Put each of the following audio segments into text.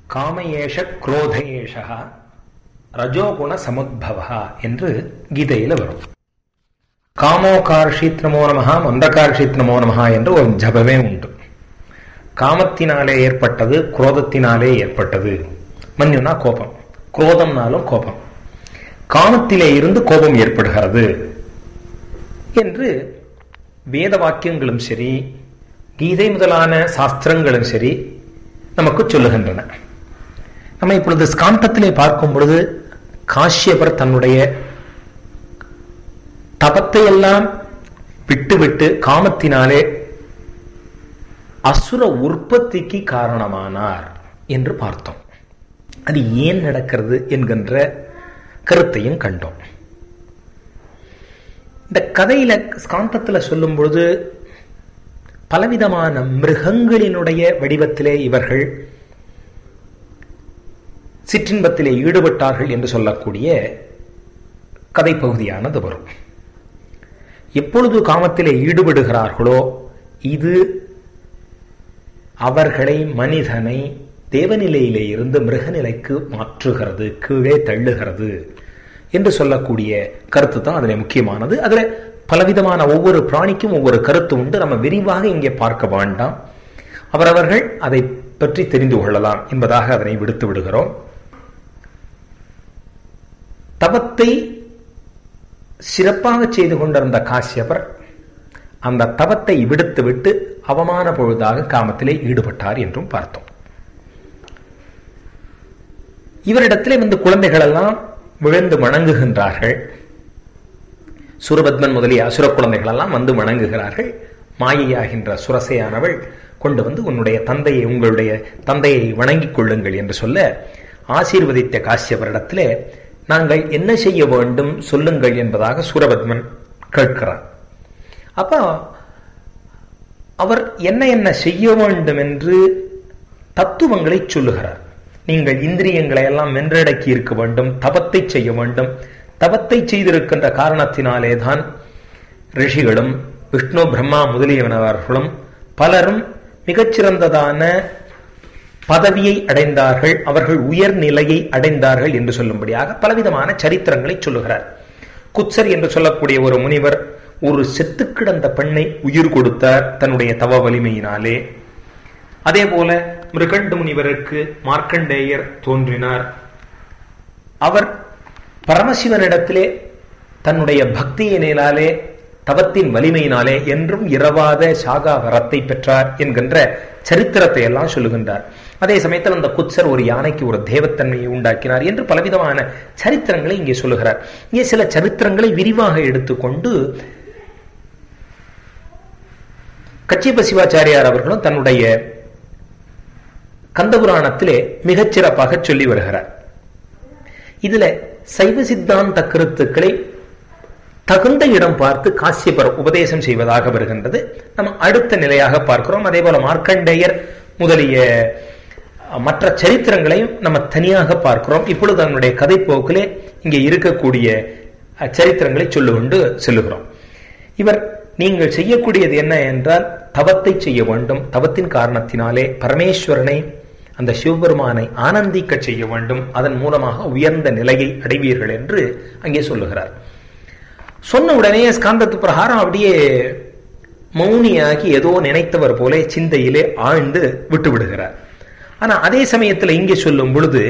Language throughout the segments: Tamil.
காமயேஷ குரோதயேஷா ரஜோகுண சமுத்பவா என்று கீதையில வரும் காமோகார்ஷித் நமோ நமஹா மந்தகார்ஷித் நமோ நமஹா என்று ஒரு ஜபமே உண்டு காமத்தினாலே ஏற்பட்டது குரோதத்தினாலே ஏற்பட்டது மன்யுனா கோபம் குரோதம்னாலும் கோபம் காமத்திலே இருந்து கோபம் ஏற்படுகிறது என்று வேத வாக்கியங்களும் சரி கீதை முதலான சாஸ்திரங்களும் சரி நமக்கு சொல்லுகின்றன நம்ம இப்பொழுது ஸ்காந்தத்திலே பார்க்கும் பொழுது காஷ்யபர் தன்னுடைய தபத்தை எல்லாம் விட்டுவிட்டு காமத்தினாலே அசுர உற்பத்திக்கு காரணமானார் என்று பார்த்தோம் அது ஏன் நடக்கிறது என்கின்ற கருத்தையும் கண்டோம் இந்த கதையில ஸ்காந்தத்துல சொல்லும் பொழுது பலவிதமான மிருகங்களினுடைய வடிவத்திலே இவர்கள் சிற்றின்பத்திலே ஈடுபட்டார்கள் என்று சொல்லக்கூடிய கதை பகுதியானது வரும் எப்பொழுது காமத்திலே ஈடுபடுகிறார்களோ இது அவர்களை மனிதனை தேவநிலையிலே இருந்து மிருகநிலைக்கு மாற்றுகிறது கீழே தள்ளுகிறது என்று சொல்லக்கூடிய கருத்து தான் அதில் முக்கியமானது அதில் பலவிதமான ஒவ்வொரு பிராணிக்கும் ஒவ்வொரு கருத்து உண்டு நம்ம விரிவாக இங்கே பார்க்க வேண்டாம் அவரவர்கள் அதை பற்றி தெரிந்து கொள்ளலாம் என்பதாக அதனை விடுத்து விடுகிறோம் தவத்தை சிறப்பாக செய்து கொண்டிருந்த காசியபர் அந்த தவத்தை விடுத்துவிட்டு அவமான பொழுதாக காமத்திலே ஈடுபட்டார் என்றும் பார்த்தோம் இவரிடத்திலே வந்து குழந்தைகள் எல்லாம் விழுந்து வணங்குகின்றார்கள் சுரபத்மன் முதலிய அசுர குழந்தைகள் எல்லாம் வந்து வணங்குகிறார்கள் மாயையாகின்ற சுரசையானவள் கொண்டு வந்து உன்னுடைய தந்தையை உங்களுடைய தந்தையை வணங்கிக் கொள்ளுங்கள் என்று சொல்ல ஆசீர்வதித்த காசியவரிடத்திலே நாங்கள் என்ன செய்ய வேண்டும் சொல்லுங்கள் என்பதாக சூரபத்மன் கேட்கிறார் அப்ப அவர் என்ன என்ன செய்ய வேண்டும் என்று தத்துவங்களை சொல்லுகிறார் நீங்கள் இந்திரியங்களை எல்லாம் வென்றடக்கி இருக்க வேண்டும் தபத்தை செய்ய வேண்டும் தபத்தை செய்திருக்கின்ற காரணத்தினாலே தான் ரிஷிகளும் விஷ்ணு பிரம்மா முதலியவனவர்களும் பலரும் மிகச்சிறந்ததான பதவியை அடைந்தார்கள் அவர்கள் உயர்நிலையை அடைந்தார்கள் என்று சொல்லும்படியாக பலவிதமான சரித்திரங்களை சொல்லுகிறார் குத்சர் என்று சொல்லக்கூடிய ஒரு முனிவர் ஒரு செத்து கிடந்த பெண்ணை உயிர் கொடுத்தார் தன்னுடைய தவ வலிமையினாலே அதே போல மிருகண்டு முனிவருக்கு மார்க்கண்டேயர் தோன்றினார் அவர் பரமசிவனிடத்திலே தன்னுடைய பக்தியினாலே தவத்தின் வலிமையினாலே என்றும் இரவாத சாகா வரத்தை பெற்றார் என்கின்ற சரித்திரத்தை எல்லாம் சொல்லுகின்றார் அதே சமயத்தில் அந்த குத்சர் ஒரு யானைக்கு ஒரு தேவத்தன்மையை உண்டாக்கினார் என்று பலவிதமான சரித்திரங்களை இங்கே சொல்லுகிறார் இங்கே சில சரித்திரங்களை விரிவாக எடுத்துக்கொண்டு கச்சிப சிவாச்சாரியார் அவர்களும் தன்னுடைய கந்தபுராணத்திலே மிகச்சிறப்பாக சொல்லி வருகிறார் இதுல சைவ சித்தாந்த கருத்துக்களை தகுந்த இடம் பார்த்து காசியபர் உபதேசம் செய்வதாக வருகின்றது நம்ம அடுத்த நிலையாக பார்க்கிறோம் அதே போல மார்க்கண்டேயர் முதலிய மற்ற சரித்திரங்களையும் நம்ம தனியாக பார்க்கிறோம் இப்பொழுது அதனுடைய கதை போக்கிலே இங்கே இருக்கக்கூடிய சரித்திரங்களை சொல்லுகொண்டு செல்லுகிறோம் இவர் நீங்கள் செய்யக்கூடியது என்ன என்றால் தவத்தை செய்ய வேண்டும் தவத்தின் காரணத்தினாலே பரமேஸ்வரனை அந்த சிவபெருமானை ஆனந்திக்க செய்ய வேண்டும் அதன் மூலமாக உயர்ந்த நிலையை அடைவீர்கள் என்று அங்கே சொல்லுகிறார் சொன்ன உடனே ஸ்காந்தத்து பிரகாரம் அப்படியே மௌனியாகி ஏதோ நினைத்தவர் போல சிந்தையிலே ஆழ்ந்து விட்டு விடுகிறார் ஆனா அதே சமயத்தில் இங்கே சொல்லும் பொழுது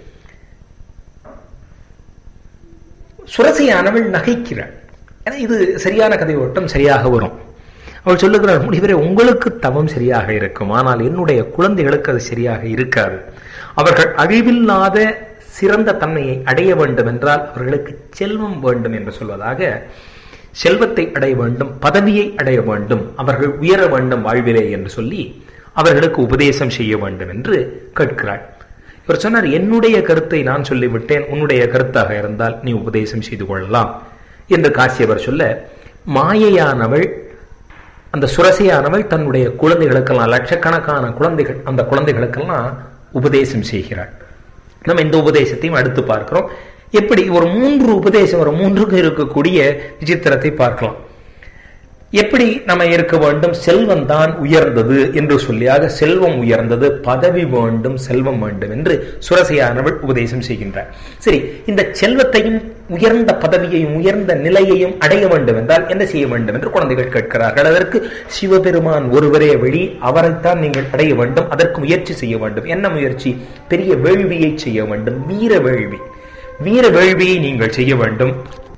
சுரசையானவள் நகைக்கிறாள் ஏன்னா இது சரியான கதை ஓட்டம் சரியாக வரும் அவள் சொல்லுகிறார் முடிவரை உங்களுக்கு தவம் சரியாக இருக்கும் ஆனால் என்னுடைய குழந்தைகளுக்கு அது சரியாக இருக்காது அவர்கள் அழிவில்லாத சிறந்த தன்மையை அடைய வேண்டும் என்றால் அவர்களுக்கு செல்வம் வேண்டும் என்று சொல்வதாக செல்வத்தை அடைய வேண்டும் பதவியை அடைய வேண்டும் அவர்கள் உயர வேண்டும் வாழ்விலே என்று சொல்லி அவர்களுக்கு உபதேசம் செய்ய வேண்டும் என்று கேட்கிறாள் இவர் சொன்னார் என்னுடைய கருத்தை நான் சொல்லிவிட்டேன் உன்னுடைய கருத்தாக இருந்தால் நீ உபதேசம் செய்து கொள்ளலாம் என்று காசியவர் சொல்ல மாயையானவள் அந்த சுரசையானவள் தன்னுடைய குழந்தைகளுக்கெல்லாம் லட்சக்கணக்கான குழந்தைகள் அந்த குழந்தைகளுக்கெல்லாம் உபதேசம் செய்கிறாள் நம்ம இந்த உபதேசத்தையும் அடுத்து பார்க்கிறோம் எப்படி ஒரு மூன்று உபதேசம் ஒரு மூன்றுக்கு இருக்கக்கூடிய விசித்திரத்தை பார்க்கலாம் எப்படி நம்ம இருக்க வேண்டும் செல்வம் தான் உயர்ந்தது என்று சொல்லியாக செல்வம் உயர்ந்தது பதவி வேண்டும் செல்வம் வேண்டும் என்று சுரசையானவள் உபதேசம் செய்கின்றார் சரி இந்த செல்வத்தையும் உயர்ந்த பதவியையும் உயர்ந்த நிலையையும் அடைய வேண்டும் என்றால் என்ன செய்ய வேண்டும் என்று குழந்தைகள் கேட்கிறார்கள் அதற்கு சிவபெருமான் ஒருவரே வழி அவரைத்தான் நீங்கள் அடைய வேண்டும் அதற்கு முயற்சி செய்ய வேண்டும் என்ன முயற்சி பெரிய வேள்வியை செய்ய வேண்டும் வீர வேள்வி வீர வேள்வியை நீங்கள் செய்ய வேண்டும்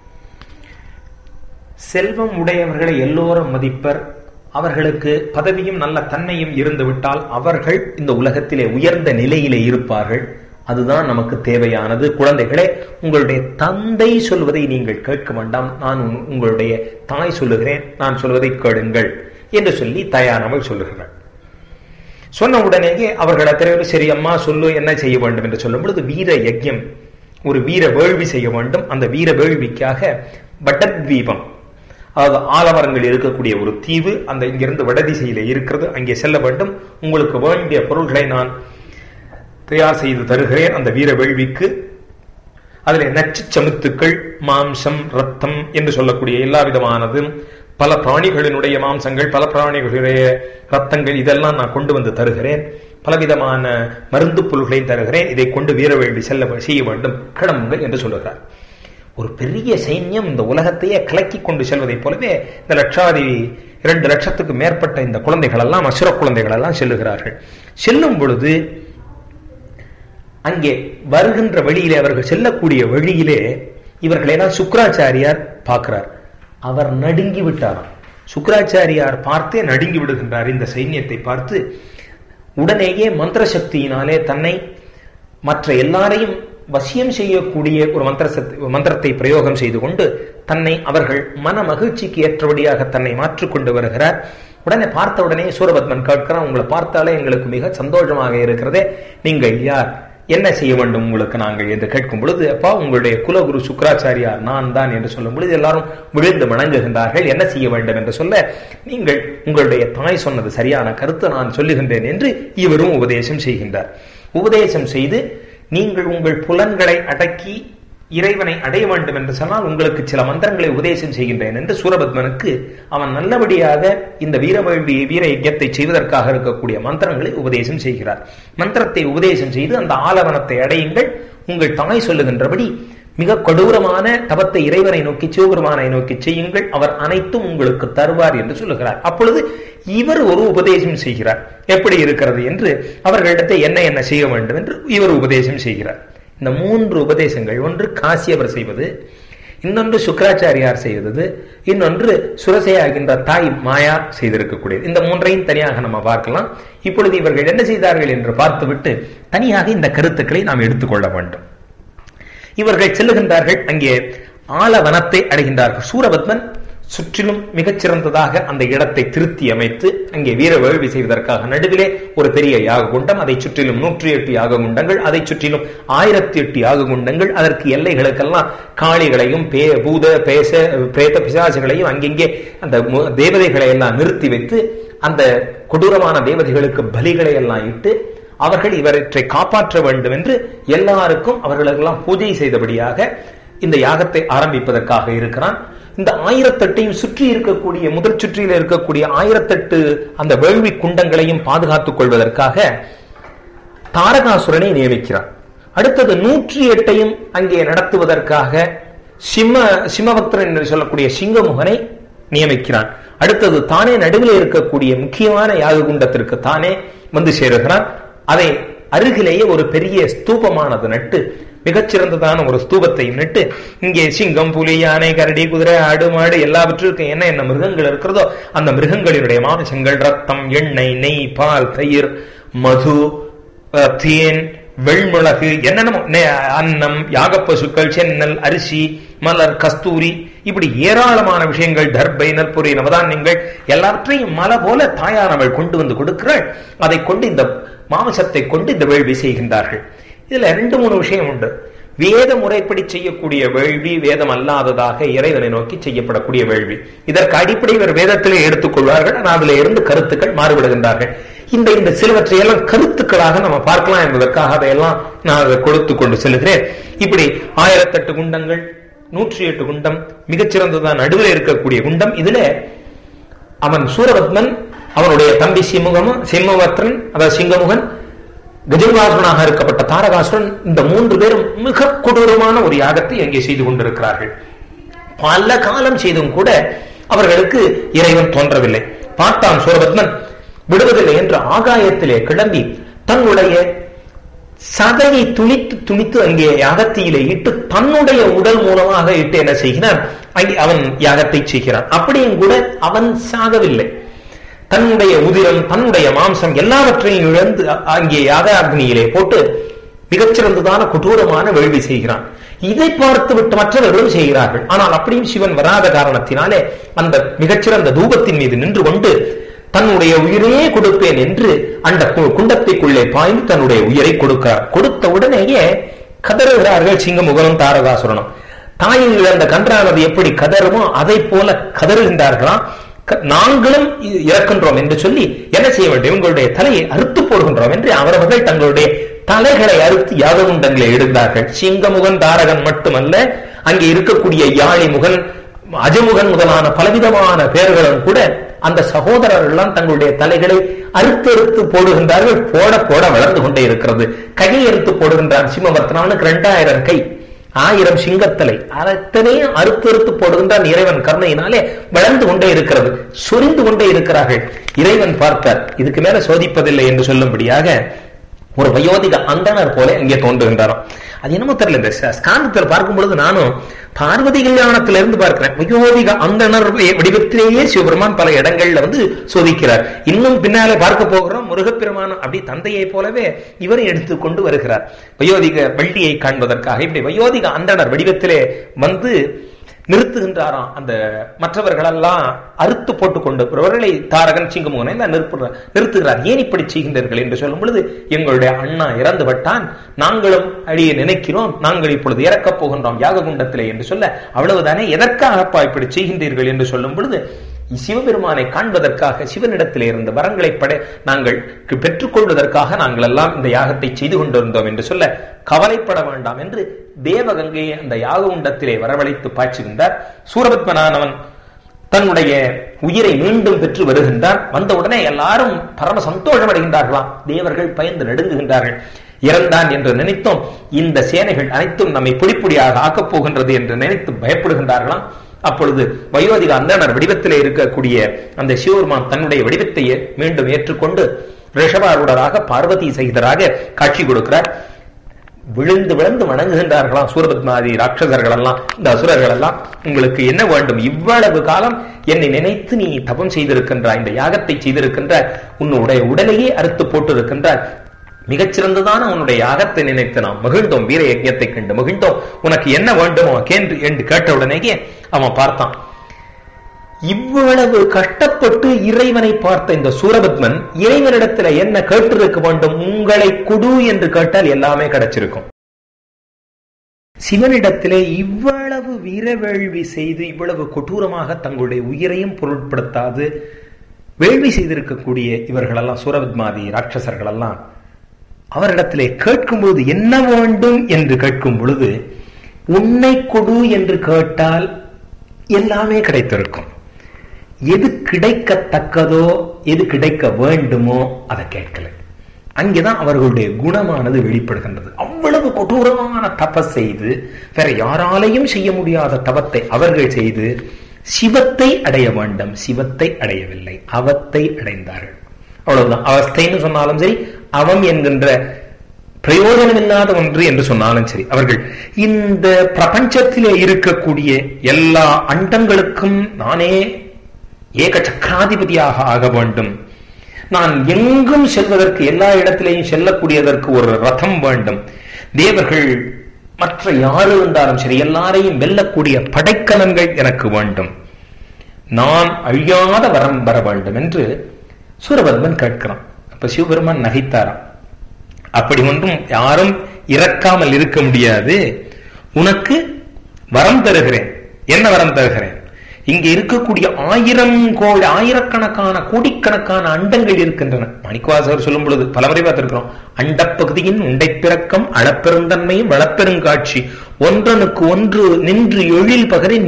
செல்வம் உடையவர்களை எல்லோரும் மதிப்பர் அவர்களுக்கு பதவியும் நல்ல தன்மையும் இருந்துவிட்டால் அவர்கள் இந்த உலகத்திலே உயர்ந்த நிலையிலே இருப்பார்கள் அதுதான் நமக்கு தேவையானது குழந்தைகளே உங்களுடைய தந்தை சொல்வதை நீங்கள் கேட்க வேண்டாம் நான் உங்களுடைய தாய் சொல்லுகிறேன் நான் சொல்வதை கேளுங்கள் என்று சொல்லி தாயானவள் சொல்லுகிறாள் சொன்ன உடனேயே அவர்கள் அத்தனை சரி அம்மா சொல்லு என்ன செய்ய வேண்டும் என்று சொல்லும் பொழுது வீர யஜ்யம் ஒரு வீர வேள்வி செய்ய வேண்டும் அந்த வீர வேள்விக்காக வடத்வீபம் அதாவது ஆலமரங்கள் இருக்கக்கூடிய ஒரு தீவு அந்த இங்கிருந்து வடதிசையில இருக்கிறது அங்கே செல்ல வேண்டும் உங்களுக்கு வேண்டிய பொருள்களை நான் தயார் செய்து தருகிறேன் அந்த வீர வேள்விக்கு அதில் நச்சு சமுத்துக்கள் மாம்சம் ரத்தம் என்று சொல்லக்கூடிய எல்லா விதமானதும் பல பிராணிகளினுடைய மாம்சங்கள் பல பிராணிகளுடைய ரத்தங்கள் இதெல்லாம் நான் கொண்டு வந்து தருகிறேன் பலவிதமான மருந்து பொருள்களையும் தருகிறேன் இதை கொண்டு வீர வேள்வி செல்ல செய்ய வேண்டும் கிளம்புங்கள் என்று சொல்லுகிறார் ஒரு பெரிய சைன்யம் இந்த உலகத்தையே கலக்கி கொண்டு செல்வதைப் போலவே இந்த லட்சாதி இரண்டு லட்சத்துக்கு மேற்பட்ட இந்த குழந்தைகள் எல்லாம் அசுர குழந்தைகள் எல்லாம் செல்லுகிறார்கள் செல்லும் பொழுது அங்கே வருகின்ற வழியிலே அவர்கள் செல்லக்கூடிய வழியிலே இவர்களெல்லாம் சுக்கராச்சாரியார் பார்க்கிறார் அவர் நடுங்கி விட்டாராம் சுக்கராச்சாரியார் பார்த்தே நடுங்கி விடுகின்றார் இந்த சைன்யத்தை பார்த்து உடனேயே மந்திர சக்தியினாலே தன்னை மற்ற எல்லாரையும் வசியம் செய்யக்கூடிய ஒரு மந்திர மந்திரத்தை பிரயோகம் செய்து கொண்டு தன்னை அவர்கள் மன மகிழ்ச்சிக்கு ஏற்றபடியாக தன்னை மாற்றிக்கொண்டு வருகிறார் உடனே பார்த்த உடனே சூரபத்மன் கேட்கிறான் உங்களை பார்த்தாலே எங்களுக்கு மிக சந்தோஷமாக இருக்கிறதே நீங்கள் யார் என்ன செய்ய வேண்டும் உங்களுக்கு நாங்கள் என்று கேட்கும் பொழுது அப்பா உங்களுடைய குலகுரு சுக்கராச்சாரியார் நான் தான் என்று சொல்லும் பொழுது எல்லாரும் விழுந்து வணங்குகின்றார்கள் என்ன செய்ய வேண்டும் என்று சொல்ல நீங்கள் உங்களுடைய தாய் சொன்னது சரியான கருத்து நான் சொல்லுகின்றேன் என்று இவரும் உபதேசம் செய்கின்றார் உபதேசம் செய்து நீங்கள் உங்கள் புலன்களை அடக்கி இறைவனை அடைய வேண்டும் என்று சொன்னால் உங்களுக்கு சில மந்திரங்களை உபதேசம் செய்கின்றேன் என்று சூரபத்மனுக்கு அவன் நல்லபடியாக இந்த வீரவேள்வி வீர யஜ்யத்தை செய்வதற்காக இருக்கக்கூடிய மந்திரங்களை உபதேசம் செய்கிறார் மந்திரத்தை உபதேசம் செய்து அந்த ஆலவனத்தை அடையுங்கள் உங்கள் தாய் சொல்லுகின்றபடி மிக கொடூரமான தவத்தை இறைவனை நோக்கி சிவபெருமானை நோக்கி செய்யுங்கள் அவர் அனைத்தும் உங்களுக்கு தருவார் என்று சொல்லுகிறார் அப்பொழுது இவர் ஒரு உபதேசம் செய்கிறார் எப்படி இருக்கிறது என்று அவர்களிடத்தை என்ன என்ன செய்ய வேண்டும் என்று இவர் உபதேசம் செய்கிறார் இந்த மூன்று உபதேசங்கள் ஒன்று காசியவர் செய்வது இன்னொன்று சுக்கராச்சாரியார் செய்தது இன்னொன்று சுரசையாகின்ற தாய் மாயா செய்திருக்கக்கூடியது இந்த மூன்றையும் தனியாக நம்ம பார்க்கலாம் இப்பொழுது இவர்கள் என்ன செய்தார்கள் என்று பார்த்துவிட்டு தனியாக இந்த கருத்துக்களை நாம் எடுத்துக்கொள்ள வேண்டும் இவர்கள் செல்லுகின்றார்கள் அங்கே ஆலவனத்தை அடைகின்றார்கள் சூரபத்மன் சுற்றிலும் மிகச்சிறந்ததாக அந்த இடத்தை திருத்தி அமைத்து அங்கே வீர வேள்வி செய்வதற்காக நடுவிலே ஒரு பெரிய யாக குண்டம் அதை சுற்றிலும் நூற்றி எட்டு யாக குண்டங்கள் அதை சுற்றிலும் ஆயிரத்தி எட்டு யாக குண்டங்கள் அதற்கு எல்லைகளுக்கெல்லாம் காளிகளையும் பே பூத பேச பிரேத பிசாசுகளையும் அங்கெங்கே அந்த தேவதைகளை எல்லாம் நிறுத்தி வைத்து அந்த கொடூரமான தேவதைகளுக்கு பலிகளை எல்லாம் இட்டு அவர்கள் இவற்றை காப்பாற்ற வேண்டும் என்று எல்லாருக்கும் அவர்களுக்கெல்லாம் பூஜை செய்தபடியாக இந்த யாகத்தை ஆரம்பிப்பதற்காக இருக்கிறான் இந்த ஆயிரத்தெட்டையும் சுற்றி இருக்கக்கூடிய முதல் சுற்றியில் இருக்கக்கூடிய ஆயிரத்தெட்டு அந்த வேள்வி குண்டங்களையும் பாதுகாத்துக் கொள்வதற்காக தாரகாசுரனை நியமிக்கிறான் அடுத்தது நூற்றி எட்டையும் அங்கே நடத்துவதற்காக சிம்ம சிம்மபக்தரன் என்று சொல்லக்கூடிய சிங்கமுகனை நியமிக்கிறான் அடுத்தது தானே நடுவில் இருக்கக்கூடிய முக்கியமான யாக குண்டத்திற்கு தானே வந்து சேருகிறான் அதை அருகிலேயே ஒரு பெரிய ஸ்தூபமானது நட்டு மிகச்சிறந்ததான ஒரு ஸ்தூபத்தை நட்டு இங்கே சிங்கம் புலி யானை கரடி குதிரை ஆடு மாடு எல்லாவற்றிற்கும் என்ன என்ன மிருகங்கள் இருக்கிறதோ அந்த மிருகங்களினுடைய மாமிசங்கள் ரத்தம் எண்ணெய் நெய் பால் தயிர் மது தேன் வெள்மிளகு என்னென்னமோ அன்னம் யாகப்பசுக்கள் சென்னல் அரிசி மலர் கஸ்தூரி இப்படி ஏராளமான விஷயங்கள் தர்பை நற்பொறி நவதானியங்கள் எல்லாவற்றையும் மலை போல தாயானவள் கொண்டு வந்து கொடுக்கிறாள் அதை கொண்டு இந்த மாமிசத்தை கொண்டு இந்த வேள்வி செய்கின்றார்கள் இதுல ரெண்டு மூணு விஷயம் உண்டு வேத முறைப்படி செய்யக்கூடிய வேள்வி வேதம் அல்லாததாக இறைவனை நோக்கி செய்யப்படக்கூடிய வேள்வி இதற்கு அடிப்படை இவர் வேதத்திலே எடுத்துக்கொள்வார்கள் ஆனால் அதுல இருந்து கருத்துக்கள் மாறுபடுகின்றார்கள் இந்த இந்த சிலவற்றை எல்லாம் கருத்துக்களாக நம்ம பார்க்கலாம் என்பதற்காக அதையெல்லாம் நான் அதை கொடுத்து கொண்டு செல்கிறேன் இப்படி ஆயிரத்தெட்டு குண்டங்கள் நூற்றி எட்டு குண்டம் மிகச்சிறந்ததான் நடுவில் இருக்கக்கூடிய குண்டம் இதுல அவன் சூரபத்மன் அவனுடைய தம்பி சிம்முகமும் சிம்மவத்ரன் அதாவது சிங்கமுகன் கஜன்வாசனாக இருக்கப்பட்ட தாரகாசுரன் இந்த மூன்று பேரும் மிக கொடூரமான ஒரு யாகத்தை அங்கே செய்து கொண்டிருக்கிறார்கள் பல காலம் செய்தும் கூட அவர்களுக்கு இறைவன் தோன்றவில்லை பார்த்தான் சூரபத்மன் விடுவதில்லை என்று ஆகாயத்திலே கிளம்பி தன்னுடைய சதையை துணித்து துணித்து அங்கே யாகத்தியிலே இட்டு தன்னுடைய உடல் மூலமாக இட்டு என்ன செய்கிறான் அங்கே அவன் யாகத்தை செய்கிறான் அப்படியும் கூட அவன் சாகவில்லை தன்னுடைய உதிரம் தன்னுடைய மாம்சம் எல்லாவற்றையும் இழந்து அங்கே யாக அக்னியிலே போட்டு மிகச்சிறந்ததான கொடூரமான வேள்வி செய்கிறான் இதை பார்த்து விட்டு மற்றவர்களும் செய்கிறார்கள் ஆனால் அப்படியும் சிவன் வராத காரணத்தினாலே அந்த மிகச்சிறந்த தூபத்தின் மீது நின்று கொண்டு தன்னுடைய உயிரையே கொடுப்பேன் என்று அந்த குண்டத்தைக்குள்ளே பாய்ந்து தன்னுடைய உயிரை கொடுக்கிறார் கொடுத்த உடனேயே கதறுகிறார்கள் சிங்கமுகனும் தாரகாசுரனும் தாயின் இழந்த கன்றானது எப்படி கதறுமோ அதை போல கதறுகின்றார்களாம் நாங்களும் இறக்கின்றோம் என்று சொல்லி என்ன செய்ய வேண்டும் உங்களுடைய தலையை அறுத்து போடுகின்றோம் என்று அவரவர்கள் தங்களுடைய தலைகளை அறுத்து யாதகுண்டங்களை எடுத்தார்கள் சிங்கமுகன் தாரகன் மட்டுமல்ல அங்கே இருக்கக்கூடிய யாழிமுகன் அஜமுகன் முதலான பலவிதமான பெயர்களும் கூட அந்த சகோதரர்கள் எல்லாம் தங்களுடைய தலைகளை அறுத்து அறுத்து போடுகின்றார்கள் போட போட வளர்ந்து கொண்டே இருக்கிறது கையை அறுத்து போடுகின்றான் சிம்மவர்த்தனானுக்கு இரண்டாயிரம் கை ஆயிரம் சிங்கத்தலை அத்தனையும் அறுத்து அறுத்து போடுகின்றான் இறைவன் கருணையினாலே வளர்ந்து கொண்டே இருக்கிறது சொரிந்து கொண்டே இருக்கிறார்கள் இறைவன் பார்த்தார் இதுக்கு மேல சோதிப்பதில்லை என்று சொல்லும்படியாக ஒரு வயோதிக அந்தனர் போல இங்கே தோன்றுகின்றாராம் அது என்னமோ தெரியல இந்த ஸ்காந்தத்தில் பார்க்கும் பொழுது நானும் பார்வதி கல்யாணத்திலிருந்து பார்க்கிறேன் வயோதிக அந்தனர் வடிவத்திலேயே சிவபெருமான் பல இடங்கள்ல வந்து சோதிக்கிறார் இன்னும் பின்னாலே பார்க்க போகிறோம் முருகப்பெருமான் அப்படி தந்தையை போலவே இவரை எடுத்துக்கொண்டு வருகிறார் வயோதிக வள்ளியை காண்பதற்காக இப்படி வயோதிக அந்தனர் வடிவத்திலே வந்து நிறுத்துகின்றாராம் அந்த மற்றவர்களெல்லாம் அறுத்து போட்டுக் கொண்டு அவர்களை தாரகன் சிங்கமோகனை நிறுத்துகிறார் நிறுத்துகிறார் ஏன் இப்படி செய்கின்றீர்கள் என்று சொல்லும் பொழுது எங்களுடைய அண்ணா இறந்து விட்டான் நாங்களும் அழிய நினைக்கிறோம் நாங்கள் இப்பொழுது இறக்கப் போகின்றோம் யாக குண்டத்திலே என்று சொல்ல அவ்வளவுதானே எதற்காகப்பா இப்படி செய்கின்றீர்கள் என்று சொல்லும் பொழுது சிவபெருமானை காண்பதற்காக சிவனிடத்திலே இருந்த வரங்களை பட நாங்கள் பெற்றுக்கொள்வதற்காக நாங்கள் எல்லாம் இந்த யாகத்தை செய்து கொண்டிருந்தோம் என்று சொல்ல கவலைப்பட வேண்டாம் என்று தேவகங்கையை அந்த யாக உண்டத்திலே வரவழைத்து பாய்ச்சுகின்றார் சூரபத்மனானவன் தன்னுடைய உயிரை மீண்டும் பெற்று வருகின்றான் வந்தவுடனே எல்லாரும் பரம சந்தோஷம் அடைகின்றார்களாம் தேவர்கள் பயந்து நடுங்குகின்றார்கள் இறந்தான் என்று நினைத்தோம் இந்த சேனைகள் அனைத்தும் நம்மை பொடிப்பொடியாக ஆக்கப் போகின்றது என்று நினைத்து பயப்படுகின்றார்களாம் அப்பொழுது வயோதிக அந்தனர் வடிவத்திலே இருக்கக்கூடிய அந்த சிவபெருமான் தன்னுடைய வடிவத்தை மீண்டும் ஏற்றுக்கொண்டு ரிஷபாரூடராக பார்வதி சகிதராக காட்சி கொடுக்கிறார் விழுந்து விழுந்து வணங்குகின்றார்களாம் சூரபத்மாதி ராட்சசர்கள் எல்லாம் இந்த அசுரர்கள் எல்லாம் உங்களுக்கு என்ன வேண்டும் இவ்வளவு காலம் என்னை நினைத்து நீ தபம் செய்திருக்கின்றாய் இந்த யாகத்தை செய்திருக்கின்றாய் உன்னுடைய உடலையே அறுத்து போட்டிருக்கின்றாய் மிகச்சிறந்ததான உன்னுடைய யாகத்தை நினைத்து நாம் மகிழ்ந்தோம் வீர யஜ்யத்தை கண்டு மகிழ்ந்தோம் உனக்கு என்ன வேண்டுமோ கேன்று என்று கேட்ட உடனேயே அவன் பார்த்தான் இவ்வளவு கஷ்டப்பட்டு இறைவனை பார்த்த இந்த சூரபத்மன் இறைவனிடத்துல என்ன கேட்டிருக்க வேண்டும் உங்களை குடு என்று கேட்டால் எல்லாமே கிடைச்சிருக்கும் சிவனிடத்திலே இவ்வளவு வீரவேள்வி செய்து இவ்வளவு கொடூரமாக தங்களுடைய உயிரையும் பொருட்படுத்தாது வேள்வி செய்திருக்கக்கூடிய இவர்களெல்லாம் சூரபத்மாதி ராட்சசர்கள் எல்லாம் அவரிடத்திலே கேட்கும்போது என்ன வேண்டும் என்று கேட்கும் பொழுது உன்னை கொடு என்று கேட்டால் எல்லாமே கிடைத்திருக்கும் எது கிடைக்கத்தக்கதோ எது கிடைக்க வேண்டுமோ அதை கேட்கல அங்கேதான் அவர்களுடைய குணமானது வெளிப்படுகின்றது அவ்வளவு கொடூரமான தப செய்து வேற யாராலையும் செய்ய முடியாத தவத்தை அவர்கள் செய்து சிவத்தை அடைய வேண்டும் சிவத்தை அடையவில்லை அவத்தை அடைந்தார்கள் அவ்வளவுதான் அவஸ்தைன்னு சொன்னாலும் சரி அவம் என்கின்ற பிரயோஜனம் இல்லாத ஒன்று என்று சொன்னாலும் சரி அவர்கள் இந்த பிரபஞ்சத்திலே இருக்கக்கூடிய எல்லா அண்டங்களுக்கும் நானே ஏக சக்கராதிபதியாக ஆக வேண்டும் நான் எங்கும் செல்வதற்கு எல்லா இடத்திலேயும் செல்லக்கூடியதற்கு ஒரு ரதம் வேண்டும் தேவர்கள் மற்ற யாரு இருந்தாலும் சரி எல்லாரையும் வெல்லக்கூடிய படைக்கலங்கள் எனக்கு வேண்டும் நான் அழியாத வரம் வர வேண்டும் என்று சூரபத்மன் கேட்கிறான் அப்ப சிவபெருமான் நகைத்தாராம் அப்படி ஒன்றும் யாரும் இறக்காமல் இருக்க முடியாது உனக்கு வரம் தருகிறேன் என்ன வரம் தருகிறேன் இங்க இருக்கக்கூடிய ஆயிரம் கோடி ஆயிரக்கணக்கான கோடிக்கணக்கான அண்டங்கள் இருக்கின்றன மணிக்கவாசகர் சொல்லும் பொழுது பலமுறை பார்த்திருக்கிறோம் அண்டப்பகுதியின் உண்டை பிறக்கம் அளப்பெருந்தன்மையும் வளப்பெருங்காட்சி ஒன்றனுக்கு ஒன்று நின்று எழில் பகரி நூற்று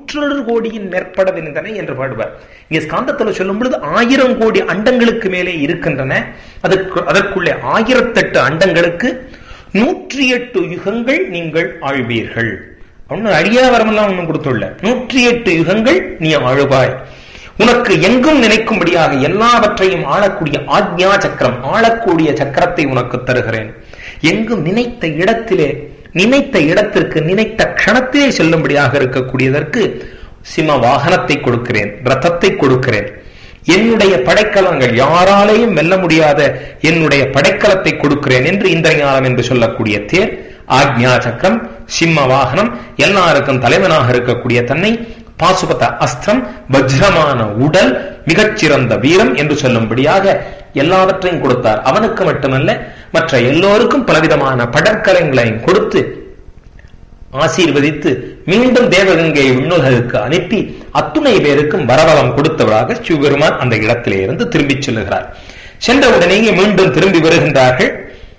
நூற்றொரு கோடியின் மேற்படவிருந்தன என்று பாடுவார் இங்கே ஸ்காந்தத்தில் சொல்லும் பொழுது ஆயிரம் கோடி அண்டங்களுக்கு மேலே இருக்கின்றன அதற்கு அதற்குள்ளே ஆயிரத்தெட்டு அண்டங்களுக்கு நூற்றி எட்டு யுகங்கள் நீங்கள் ஆழ்வீர்கள் ஒன்னும் அழியா வரமெல்லாம் ஒன்றும் கொடுத்துள்ள நூற்றி எட்டு யுகங்கள் நீ ஆழுவாய் உனக்கு எங்கும் நினைக்கும்படியாக எல்லாவற்றையும் ஆளக்கூடிய ஆக்ஞா சக்கரம் ஆளக்கூடிய சக்கரத்தை உனக்கு தருகிறேன் எங்கும் நினைத்த இடத்திலே நினைத்த இடத்திற்கு நினைத்த க்ஷணத்திலே செல்லும்படியாக இருக்கக்கூடியதற்கு சிம வாகனத்தை கொடுக்கிறேன் ரதத்தை கொடுக்கிறேன் என்னுடைய படைக்கலங்கள் யாராலையும் வெல்ல முடியாத என்னுடைய படைக்கலத்தை கொடுக்கிறேன் என்று இந்திரஞானம் என்று சொல்லக்கூடிய தேர் ஆக்ஞா சக்கரம் சிம்ம வாகனம் எல்லாருக்கும் தலைவனாக இருக்கக்கூடிய தன்னை பாசுபத அஸ்திரம் வஜ்ரமான உடல் மிகச்சிறந்த வீரம் என்று சொல்லும்படியாக எல்லாவற்றையும் கொடுத்தார் அவனுக்கு மட்டுமல்ல மற்ற எல்லோருக்கும் பலவிதமான படற்கலங்களையும் கொடுத்து ஆசீர்வதித்து மீண்டும் தேவகங்கை விண்ணுலகுக்கு அனுப்பி அத்துணை பேருக்கும் வரவலம் கொடுத்தவராக சிவபெருமான் அந்த இடத்திலே இருந்து திரும்பிச் செல்லுகிறார் சென்றவுடனேயே மீண்டும் திரும்பி வருகின்றார்கள்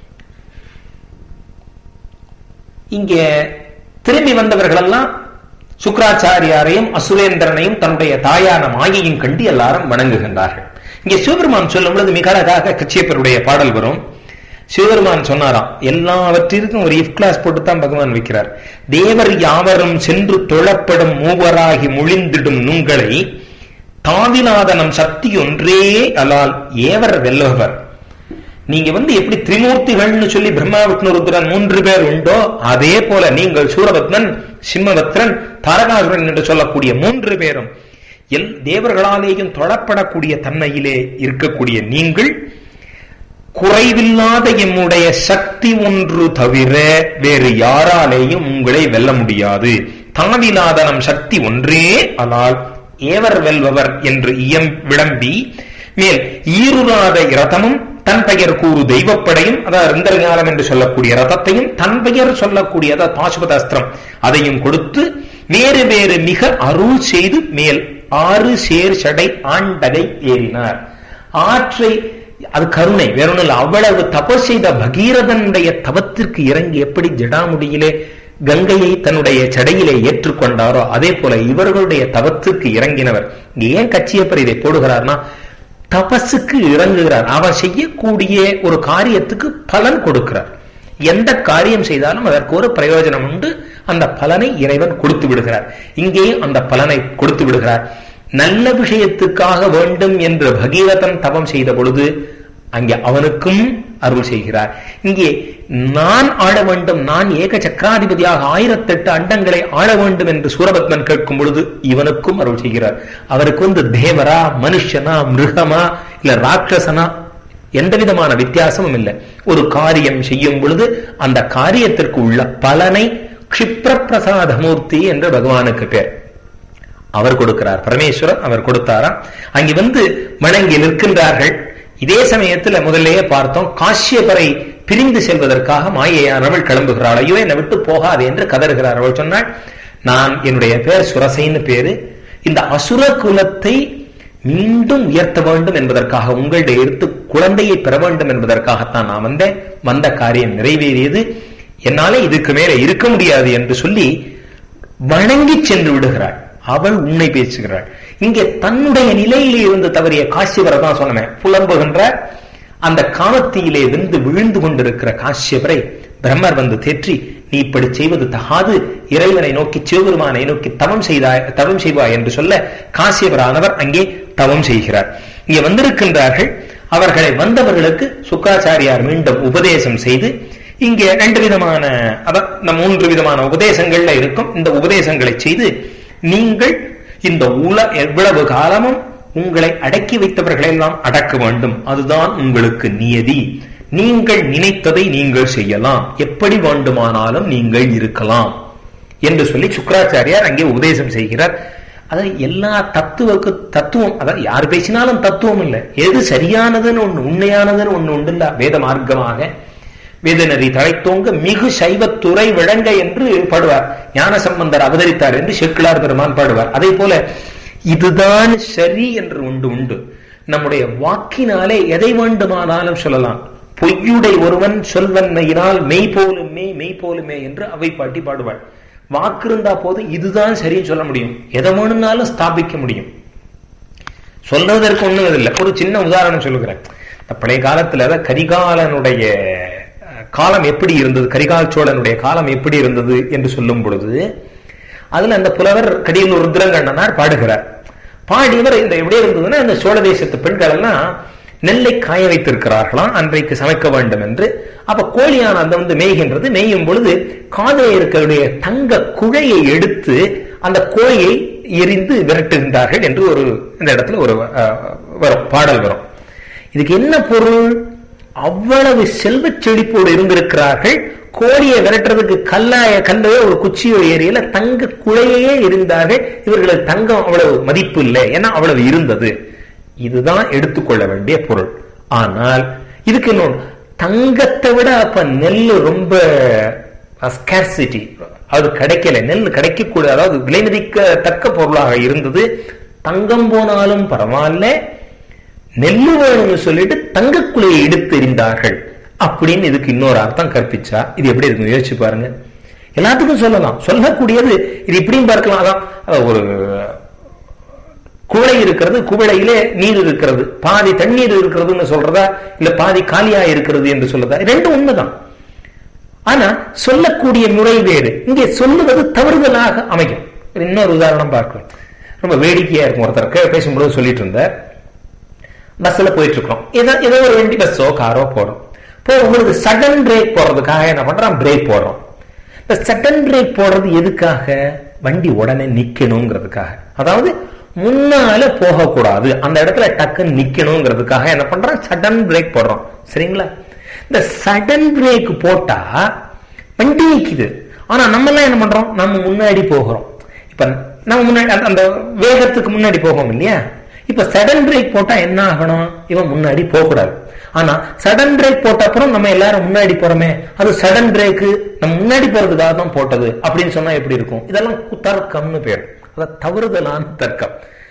இங்கே திரும்பி வந்தவர்களெல்லாம் சுக்கராச்சாரியாரையும் அசுரேந்திரனையும் தன்னுடைய தாயான மாயையும் கண்டு எல்லாரும் வணங்குகின்றார்கள் இங்கே சிவபெருமான் சொல்லும் பொழுது மிக அழகாக கச்சியப்பருடைய பாடல் வரும் சிவபெருமான் சொன்னாராம் எல்லாவற்றிற்கும் ஒரு இஃப் கிளாஸ் போட்டு தான் பகவான் வைக்கிறார் தேவர் யாவரும் சென்று தொழப்படும் மூவராகி முழிந்திடும் நுங்களை தாவிநாதனம் சக்தி ஒன்றே அலால் ஏவர் வெல்லவர் நீங்க வந்து எப்படி திரிமூர்த்திகள்னு சொல்லி பிரம்மா விஷ்ணு ருத்ரன் மூன்று பேர் உண்டோ அதே போல நீங்கள் சூரபத்மன் சிம்மபத்ரன் தாரகாசுரன் என்று சொல்லக்கூடிய மூன்று பேரும் எல் தேவர்களாலேயும் தொழப்படக்கூடிய தன்மையிலே இருக்கக்கூடிய நீங்கள் குறைவில்லாத எம்முடைய சக்தி ஒன்று தவிர வேறு யாராலேயும் உங்களை வெல்ல முடியாது தாவிலாத நம் சக்தி ஒன்றே ஆனால் ஏவர் வெல்பவர் என்று இயம் விளம்பி மேல் ஈருராத இரதமும் தன் பெயர் கூறு தெய்வப்படையும் அதாவது ரிந்தரஞானம் என்று சொல்லக்கூடிய ரதத்தையும் தன் பெயர் சொல்லக்கூடிய அதாவது பாசுபத அஸ்திரம் அதையும் கொடுத்து வேறு வேறு மிக அருள் செய்து மேல் ஆறு சேர் சடை ஆண்டகை ஏறினார் ஆற்றை அது கருணை வேற ஒன்றும் இல்லை அவ்வளவு தபஸ் செய்த பகீரதனுடைய தவத்திற்கு இறங்கி எப்படி ஜடாமுடியிலே கங்கையை தன்னுடைய சடையிலே ஏற்றுக்கொண்டாரோ அதே போல இவர்களுடைய தவத்திற்கு இறங்கினவர் ஏன் கச்சியப்பர் இதை போடுகிறார்னா தபஸுக்கு இறங்குகிறார் அவன் செய்யக்கூடிய ஒரு காரியத்துக்கு பலன் கொடுக்கிறார் எந்த காரியம் செய்தாலும் அதற்கு ஒரு பிரயோஜனம் உண்டு அந்த பலனை இறைவன் கொடுத்து விடுகிறார் இங்கேயும் அந்த பலனை கொடுத்து விடுகிறார் நல்ல விஷயத்துக்காக வேண்டும் என்று பகீரதன் தவம் செய்த பொழுது அங்கே அவனுக்கும் அருள் செய்கிறார் இங்கே நான் ஆள வேண்டும் நான் ஏக சக்கராதிபதியாக ஆயிரத்தெட்டு அண்டங்களை ஆள வேண்டும் என்று சூரபத்மன் கேட்கும் பொழுது இவனுக்கும் அருள் செய்கிறார் அவருக்கு வந்து தேவரா மனுஷனா மிருகமா இல்ல ராட்சசனா எந்த விதமான வித்தியாசமும் இல்லை ஒரு காரியம் செய்யும் பொழுது அந்த காரியத்திற்கு உள்ள பலனை கஷிப்ர பிரசாதமூர்த்தி என்று பகவானுக்கு பேர் அவர் கொடுக்கிறார் பரமேஸ்வரன் அவர் கொடுத்தாராம் அங்கே வந்து வணங்கி நிற்கின்றார்கள் இதே சமயத்துல முதல்லயே பார்த்தோம் காஷ்யபரை பிரிந்து செல்வதற்காக மாயையானவள் கிளம்புகிறாள் ஐயோ என்னை விட்டு போகாது என்று கதறுகிறார் அவள் சொன்னாள் நான் என்னுடைய பேர் சுரசைன்னு பேரு இந்த அசுர குலத்தை மீண்டும் உயர்த்த வேண்டும் என்பதற்காக உங்களுடைய எடுத்து குழந்தையை பெற வேண்டும் என்பதற்காகத்தான் நான் வந்தேன் வந்த காரியம் நிறைவேறியது என்னால இதுக்கு மேல இருக்க முடியாது என்று சொல்லி வணங்கி சென்று விடுகிறாள் அவள் உண்மை பேசுகிறாள் இங்கே தன்னுடைய நிலையிலே இருந்து தவறிய காசியவரை தான் சொன்னேன் புலம்புகின்ற அந்த காமத்தியிலே வெந்து விழுந்து கொண்டிருக்கிற காசியவரை பிரம்மர் வந்து தேற்றி நீ இப்படி செய்வது தகாது இறைவனை நோக்கி சிவபெருமானை நோக்கி தவம் செய்தாய் தவம் செய்வாய் என்று சொல்ல காசியவரானவர் அங்கே தவம் செய்கிறார் இங்கே வந்திருக்கின்றார்கள் அவர்களை வந்தவர்களுக்கு சுக்காச்சாரியார் மீண்டும் உபதேசம் செய்து இங்கே ரெண்டு விதமான அதான் மூன்று விதமான உபதேசங்கள்ல இருக்கும் இந்த உபதேசங்களை செய்து நீங்கள் இந்த உல எவ்வளவு காலமும் உங்களை அடக்கி வைத்தவர்களை எல்லாம் அடக்க வேண்டும் அதுதான் உங்களுக்கு நியதி நீங்கள் நினைத்ததை நீங்கள் செய்யலாம் எப்படி வேண்டுமானாலும் நீங்கள் இருக்கலாம் என்று சொல்லி சுக்கராச்சாரியார் அங்கே உபதேசம் செய்கிறார் அதாவது எல்லா தத்துவக்கு தத்துவம் அதாவது யார் பேசினாலும் தத்துவம் இல்லை எது சரியானதுன்னு ஒண்ணு உண்மையானதுன்னு ஒண்ணு உண்டு இல்ல வேத மார்க்கமாக வேதநெறி தழைத்தோங்க மிகு சைவத்துறை விளங்க என்று பாடுவார் ஞான சம்பந்தர் அவதரித்தார் என்று செக்கிலார் பெருமான் பாடுவார் அதே போல இதுதான் சரி என்று உண்டு உண்டு நம்முடைய வாக்கினாலே எதை வேண்டுமானாலும் சொல்லலாம் பொய்யுடை ஒருவன் சொல்வன்மையினால் மெய் போலுமே மெய் போலுமே என்று அவை பாட்டி பாடுவாள் வாக்கு இருந்தா போதும் இதுதான் சரின்னு சொல்ல முடியும் எதை வேணும்னாலும் ஸ்தாபிக்க முடியும் சொல்றதற்கு ஒண்ணும் இல்லை ஒரு சின்ன உதாரணம் சொல்லுகிறேன் இந்த பழைய காலத்துல அதாவது கரிகாலனுடைய அஹ், காலம் எப்படி இருந்தது கரிகால சோழனுடைய காலம் எப்படி இருந்தது என்று சொல்லும் பொழுது அதுல அந்த புலவர் கடியலூர் ருத்ரங்கண்ணனார் பாடுகிறார் பாடியவர் இந்த எப்படி இருந்ததுன்னா இந்த சோழ தேசத்து பெண்கள் எல்லாம் நெல்லை காய வைத்திருக்கிறார்களாம் அன்றைக்கு சமைக்க வேண்டும் என்று அப்ப கோழியான அந்த வந்து மேய்கின்றது மேயும் பொழுது காதில் இருக்கக்கூடிய தங்க குழையை எடுத்து அந்த கோழியை எரிந்து விரட்டுகின்றார்கள் என்று ஒரு இந்த இடத்துல ஒரு அஹ், வரும் பாடல் வரும் இதுக்கு என்ன பொருள் அவ்வளவு செல்வச் செழிப்போடு இருந்திருக்கிறார்கள் கோழியை விரட்டுறதுக்கு கல்லாய கல்லையோ ஒரு குச்சியோ ஏரியில தங்க குழையே இருந்தார்கள் இவர்களுக்கு தங்கம் அவ்வளவு மதிப்பு இல்லை ஏன்னா அவ்வளவு இருந்தது இதுதான் எடுத்துக்கொள்ள வேண்டிய பொருள் ஆனால் இதுக்கு இன்னொன்று தங்கத்தை விட அப்ப நெல் ரொம்ப ஸ்கேர்சிட்டி அது கிடைக்கல நெல் கிடைக்கக்கூட அதாவது விலை மதிக்கத்தக்க பொருளாக இருந்தது தங்கம் போனாலும் பரவாயில்ல நெல்லு வேணும்னு சொல்லிட்டு தங்கக்குலையை எடுத்து எறிந்தார்கள் அப்படின்னு இதுக்கு இன்னொரு அர்த்தம் கற்பிச்சா இது எப்படி இருக்கு யோசிச்சு பாருங்க எல்லாத்துக்கும் சொல்லலாம் சொல்லக்கூடியது இது இப்படியும் பார்க்கலாம் அதான் அஹ், ஒரு குவளை இருக்கிறது குவளையிலே நீர் இருக்கிறது பாதி தண்ணீர் இருக்கிறதுன்னு சொல்றதா இல்ல பாதி காலியா இருக்கிறது என்று சொல்றதா ரெண்டும் உண்மைதான் ஆனா சொல்லக்கூடிய முறை வேறு இங்கே சொல்லுவது தவறுதலாக அமையும் ஒரு இன்னொரு உதாரணம் பார்க்கலாம் ரொம்ப வேடிக்கையா இருக்கும் ஒருத்தர் கே- பேசும்பொழுது சொல்லிட்டு இருந்தார் பஸ்ல போயிட்டு இருக்கோம் ஏதோ ஏதோ ஒரு வண்டி பஸ்ஸோ காரோ போறோம் இப்போ உங்களுக்கு சடன் பிரேக் போடுறதுக்காக என்ன பண்றோம் பிரேக் போடுறோம் இந்த சடன் பிரேக் போடுறது எதுக்காக வண்டி உடனே நிக்கணுங்கிறதுக்காக அதாவது முன்னால போகக்கூடாது அந்த இடத்துல டக்குன்னு நிக்கணுங்கிறதுக்காக என்ன பண்றோம் சடன் பிரேக் போடுறோம் சரிங்களா இந்த சடன் பிரேக் போட்டா வண்டி நிக்குது ஆனா நம்ம எல்லாம் என்ன பண்றோம் நம்ம முன்னாடி போகிறோம் இப்ப நம்ம முன்னாடி அந்த- அந்த வேகத்துக்கு முன்னாடி போகும் இல்லையா இப்ப சடன் பிரேக் போட்டா என்ன ஆகணும் இவன் முன்னாடி போக கூடாது ஆனா சடன் பிரேக் போட்ட அப்புறம் நம்ம எல்லாரும் முன்னாடி போறோமே அது சடன் பிரேக் நம்ம முன்னாடி போறதுக்காக தான் போட்டது அப்படின்னு சொன்னா எப்படி இருக்கும் இதெல்லாம் கு- தர்க்கம்னு பேர் அதாவது தவறுதலான தர்க்கம்